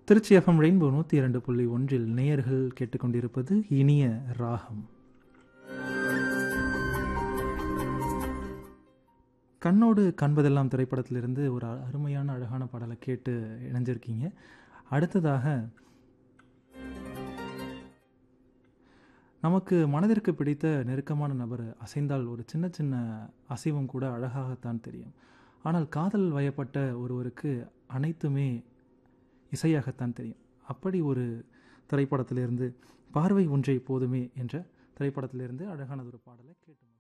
Trichy FM rainbow நூற்றி இரண்டு புள்ளி ஒன்றில் நேயர்கள் கேட்டுக்கொண்டிருப்பது இனிய ராகம் கண்ணோடு காண்பதெல்லாம் திரைப்படத்திலிருந்து ஒரு அ- அருமையான அழகான பாடலை கேட்டு இணைஞ்சிருக்கீங்க அடுத்ததாக நமக்கு மனதிற்கு பிடித்த நெருக்கமான நபர் அசைந்தால் ஒரு சின்ன சின்ன அசைவும் கூட அழகாகத்தான் தெரியும் ஆனால் காதல் வயப்பட்ட ஒருவருக்கு அனைத்துமே இசையாகத்தான் தெரியும் அப்படி ஒரு திரைப்படத்திலிருந்து பார்வை ஒன்றை போதுமே என்ற திரைப்படத்திலிருந்து அழகானதொரு பாடலை கேட்டு